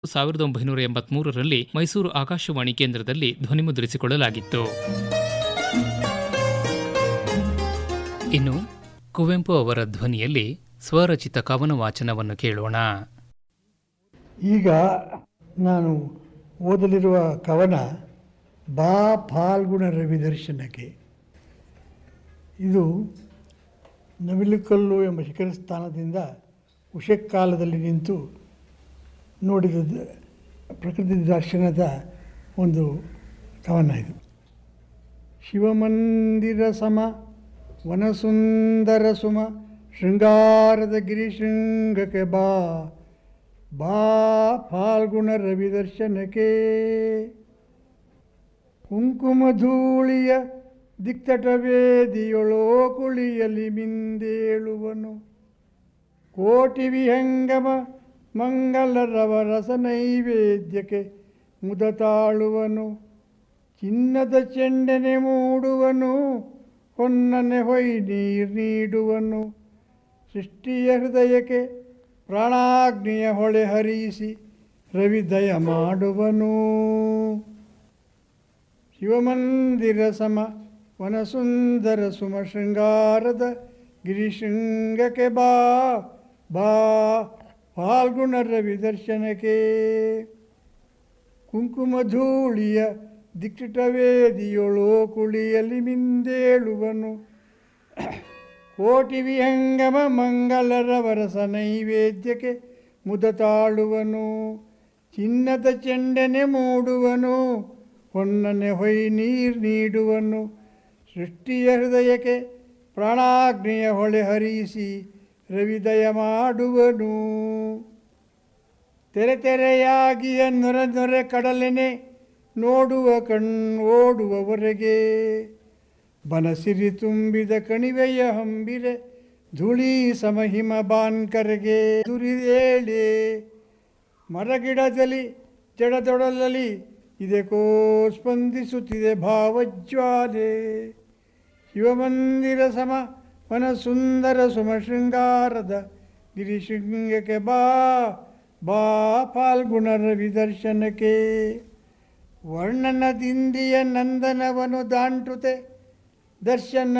ಸಾವಿರದ ಒಂಬೈನೂರ ಎಂಬತ್ಮೂರರಲ್ಲಿ ಮೈಸೂರು ಆಕಾಶವಾಣಿ ಕೇಂದ್ರದಲ್ಲಿ ಧ್ವನಿಮುದ್ರಿಸಿಕೊಳ್ಳಲಾಗಿತ್ತು ಇನ್ನು ಕುವೆಂಪು ಅವರ ಧ್ವನಿಯಲ್ಲಿ ಸ್ವರಚಿತ ಕವನ ವಾಚನವನ್ನು ಕೇಳೋಣ ಈಗ ನಾನು ಓದಲಿರುವ ಕವನ ಬಾ ಫಾಲ್ಗುಣ ರವಿ ದರ್ಶನಕ್ಕೆ ಇದು ನವಿಲುಕಲ್ಲು ಎಂಬ ಶಿಖರ ಸ್ಥಾನದಿಂದ ಉಷಕ್ಕಾಲದಲ್ಲಿ ನಿಂತು ನೋಡಿದ ದ- ಪ್ರಕೃತಿ ದರ್ಶನದ ಒಂದು ಕವನ ಇದು ಶಿವಮಂದಿರ ಸಮ ವನಸುಂದರ ಸುಮ ಶೃಂಗಾರದ ಗಿರಿಶೃಂಗಕ್ಕೆ ಬಾ ಬಾ ಫಾಲ್ಗುಣ ರವಿ ದರ್ಶನಕ್ಕೆ ಕುಂಕುಮ ಧೂಳಿಯ ದಿಕ್ತಟವೇದಿಯೊಳೋ ಕುಳಿಯಲಿ ಮಿಂದೇಳುವನು ಕೋಟಿ ವಿಹಂಗಮ ಮಂಗಲರವ ರಸ ನೈವೇದ್ಯಕ್ಕೆ ಮುದ ತಾಳುವನು ಚಿನ್ನದ ಚೆಂಡನೆ ಮೂಡುವನು ಹೊನ್ನನೆ ಹೊಯ್ ನೀರು ನೀಡುವನು ಸೃಷ್ಟಿಯ ಹೃದಯಕ್ಕೆ ಪ್ರಾಣಾಗ್ನಿಯ ಹೊಳೆ ಹರಿಸಿ ರವಿದಯ ಮಾಡುವನು ಶಿವಮಂದಿರ ಸಮ ವನಸುಂದರ ಸುಮ ಶೃಂಗಾರದ ಗಿರಿಶೃಂಗಕ್ಕೆ ಬಾ ಬಾ ಫಾಲ್ಗುಣ ರವಿ ದರ್ಶನಕ್ಕೆ ಕುಂಕುಮ ಧೂಳಿಯ ದಿಕ್ಕಿಟವೇದಿಯೊಳೋ ಕುಳಿಯಲಿ ಮಿಂದೇಳುವನು ಕೋಟಿ ವಿಹಂಗಮ ಮಂಗಲರ ವರಸ ನೈವೇದ್ಯಕ್ಕೆ ಮುದ ತಾಳುವನು ಚಿನ್ನದ ಚೆಂಡನೆ ಮೂಡುವನು ಹೊನ್ನನೆ ಹೊಯ್ ನೀರು ನೀಡುವನು ಸೃಷ್ಟಿಯ ಹೃದಯಕ್ಕೆ ಪ್ರಾಣಾಗ್ನಿಯ ಹೊಳೆ ಹರಿಸಿ ರವಿದಯ ಮಾಡುವನು ತೆರೆ ತೆರೆಯಾಗಿಯ ನೊರೆ ನೊರೆ ಕಡಲೆನೆ ನೋಡುವ ಕಣ್ ಓಡುವವರೆಗೆ ಬನಸಿರಿ ತುಂಬಿದ ಕಣಿವೆಯ ಹಂಬಿರೆ ಧೂಳಿ ಸಮಹಿಮ ಬಾನ್ಕರೆಗೆ ದುರಿದೇಳೆ ಮರಗಿಡದಲ್ಲಿ ಜಡದೊಡಲಲ್ಲಿ ಇದಕ್ಕೋ ಸ್ಪಂದಿಸುತ್ತಿದೆ ಭಾವಜ್ವಾಲೆ ಶಿವಮಂದಿರ ಸಮ ವನ ಸುಂದರ ಸುಮ ಶೃಂಗಾರದ ಗಿರಿಶೃಂಗಕ್ಕೆ ಬಾ ಬಾ ಫಾಲ್ಗುಣ ರವಿ ದರ್ಶನಕ್ಕೆ ವರ್ಣನದಿಂದಿಯ ನಂದನವನು ದಾಂಟುತೆ ದರ್ಶನ